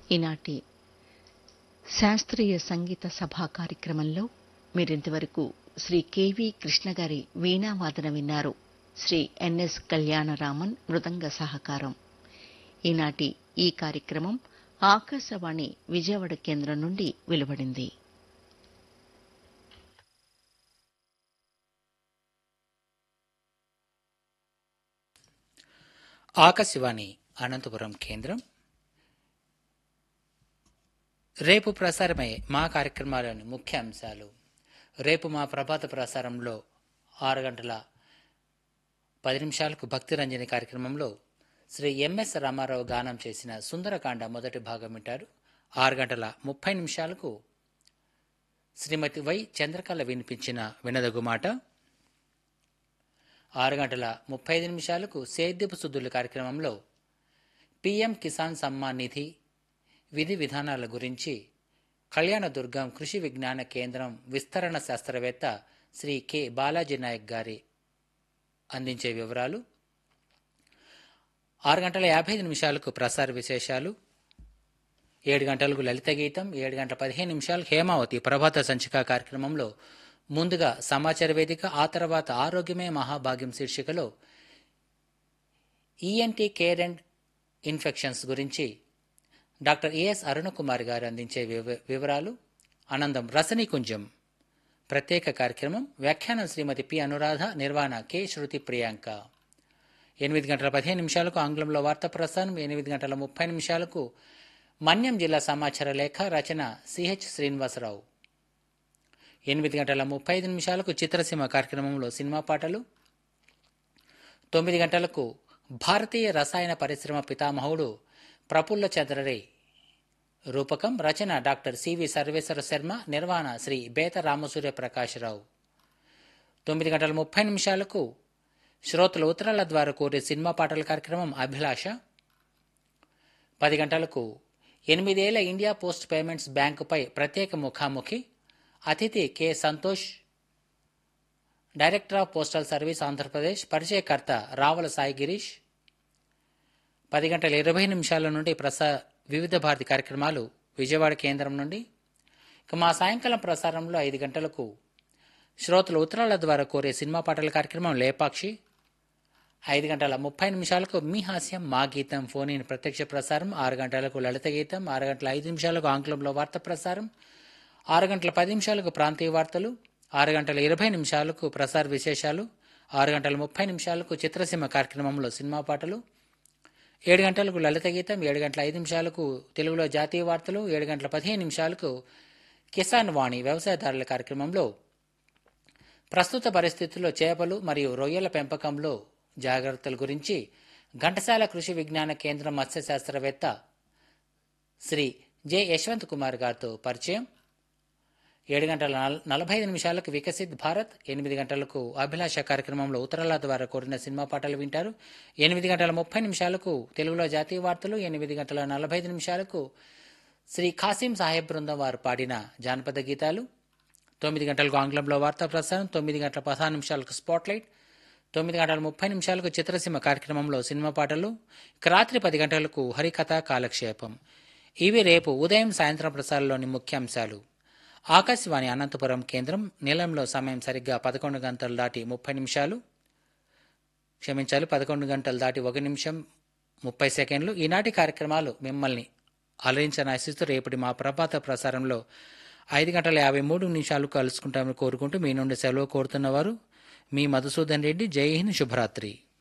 ఈనాటి శాస్త్రీయ సంగీత సభా కార్యక్రమంలో మీరింతవరకు శ్రీ కెవి కృష్ణ గారి వీణావాదన విన్నారు శ్రీ ఎన్ఎస్ కళ్యాణరామన్ మృదంగ సహకారం ఈనాటి ఈ కార్యక్రమం ఆకాశవాణి విజయవాడ కేంద్రం నుండి వెలువడింది ఆకాశవాణి అనంతపురం కేంద్రం రేపు ప్రసారమయ్యే మా కార్యక్రమాలోని ముఖ్య అంశాలు రేపు మా ప్రభాత ప్రసారంలో ఆరు గంటల పది నిమిషాలకు భక్తి రంజని కార్యక్రమంలో శ్రీ ఎంఎస్ రామారావు గానం చేసిన సుందరకాండ మొదటి భాగం వింటారు ఆరు గంటల ముప్పై నిమిషాలకు శ్రీమతి వై చంద్రకళ వినిపించిన వినదగు మాట ఆరు గంటల ముప్పై ఐదు నిమిషాలకు సేద్యపు సుద్దుల కార్యక్రమంలో పీఎం కిసాన్ సమ్మాన్ నిధి విధి విధానాల గురించి కళ్యాణదుర్గం కృషి విజ్ఞాన కేంద్రం విస్తరణ శాస్త్రవేత్త శ్రీ కె బాలాజీ నాయక్ గారి అందించే వివరాలు ఆరు గంటల యాభై ఐదు నిమిషాలకు ప్రసార విశేషాలు ఏడు గంటలకు లలిత గీతం ఏడు గంటల పదిహేను నిమిషాలు హేమావతి ప్రభాత సంచిక కార్యక్రమంలో ముందుగా సమాచార వేదిక ఆ తర్వాత ఆరోగ్యమే మహాభాగ్యం శీర్షికలో ఈఎన్టీ కేర్ అండ్ ఇన్ఫెక్షన్స్ గురించి డాక్టర్ ఏఎస్ అరుణకుమార్ గారు అందించే వివ- వివరాలు ఆనందం రసనీ కుంజం ప్రత్యేక కార్యక్రమం వ్యాఖ్యానం శ్రీమతి పి అనురాధ నిర్వహణ కె శృతి ప్రియాంక ఎనిమిది గంటల పదిహేను నిమిషాలకు ఆంగ్లంలో వార్తా ప్రసారం ఎనిమిది గంటల ముప్పై నిమిషాలకు మన్యం జిల్లా సమాచార లేఖ రచన సిహెచ్ శ్రీనివాసరావు ఎనిమిది గంటల ముప్పై ఐదు నిమిషాలకు చిత్రసీమ కార్యక్రమంలో సినిమా పాటలు తొమ్మిది గంటలకు భారతీయ రసాయన పరిశ్రమ పితామహుడు ప్రఫుల్ల చంద్రరే రూపకం రచన డాక్టర్ సివి సర్వేశ్వర శర్మ నిర్వహణ శ్రీ బేత రామసూర్య ప్రకాశ్రావు తొమ్మిది గంటల ముప్పై నిమిషాలకు శ్రోతల ఉత్తరాల ద్వారా కోరే సినిమా పాటల కార్యక్రమం అభిలాష పది గంటలకు ఎనిమిదేళ్ల ఇండియా పోస్ట్ పేమెంట్స్ బ్యాంకుపై ప్రత్యేక ముఖాముఖి అతిథి K Santosh director of postal service Andhra Pradesh పరిచయకర్త రావల సాయి గిరీష్ పది గంటల ఇరవై నిమిషాల నుండి ప్రసా వివిధ భారతి కార్యక్రమాలు విజయవాడ కేంద్రం నుండి ఇక మా సాయంకాలం ప్రసారంలో ఐదు గంటలకు శ్రోతలు ఉత్తరాల ద్వారా కోరే సినిమా పాటల కార్యక్రమం లేపాక్షి ఐదు గంటల ముప్పై నిమిషాలకు మీ హాస్యం మా గీతం ఫోన్ ఇన్ ప్రత్యక్ష ప్రసారం ఆరు గంటలకు లలిత గీతం ఆరు గంటల ఐదు నిమిషాలకు ఆంగ్లంలో వార్త ప్రసారం ఆరు గంటల పది నిమిషాలకు ప్రాంతీయ వార్తలు ఆరు గంటల ఇరవై నిమిషాలకు ప్రసార విశేషాలు ఆరు గంటల ముప్పై నిమిషాలకు చిత్రసీమ కార్యక్రమంలో సినిమా పాటలు ఏడు గంటలకు లలిత గీతం ఏడు గంటల ఐదు నిమిషాలకు తెలుగులో జాతీయ వార్తలు ఏడు గంటల పదిహేను నిమిషాలకు కిసాన్ వాణి వ్యవసాయదారుల కార్యక్రమంలో ప్రస్తుత పరిస్థితుల్లో చేపలు మరియు రొయ్యల పెంపకంలో జాగ్రత్తల గురించి ఘంటసాల కృషి విజ్ఞాన కేంద్రం మత్స్య శాస్త్రవేత్త శ్రీ జె యశ్వంత్ కుమార్ గారితో పరిచయం ఏడు గంటల నల- నలభై ఐదు నిమిషాలకు వికసిత్ భారత్ ఎనిమిది గంటలకు అభిలాష కార్యక్రమంలో ఉత్తరాల ద్వారా కోరిన సినిమా పాటలు వింటారు ఎనిమిది గంటల ముప్పై నిమిషాలకు తెలుగులో జాతీయ వార్తలు ఎనిమిది గంటల నలభై ఐదు నిమిషాలకు శ్రీ ఖాసిం సాహెబ్ బృందం వారు పాడిన జానపద గీతాలు తొమ్మిది గంటలకు ఆంగ్లంలో వార్తా ప్రసారం తొమ్మిది గంటల పదహారు నిమిషాలకు స్పాట్లైట్ తొమ్మిది గంటల ముప్పై నిమిషాలకు చిత్రసీమ కార్యక్రమంలో సినిమా పాటలు ఇక రాత్రి పది గంటలకు హరికథ కాలక్షేపం ఇవి రేపు ఉదయం సాయంత్రం ప్రసారంలోని ముఖ్యాంశాలు ఆకాశవాణి అనంతపురం కేంద్రం నిలంలో సమయం సరిగ్గా పదకొండు గంటలు దాటి ముప్పై నిమిషాలు క్షమించాలి పదకొండు గంటలు దాటి ఒక నిమిషం ముప్పై సెకండ్లు ఈనాటి కార్యక్రమాలు మిమ్మల్ని అలరించిన ఆశిస్తూ రేపటి మా ప్రభాత ప్రసారంలో ఐదు గంటల యాభై మూడు నిమిషాలు కలుసుకుంటామని కోరుకుంటూ మీ నుండి సెలవు కోరుతున్నవారు మీ మధుసూదన్ రెడ్డి జై హింద్ శుభరాత్రి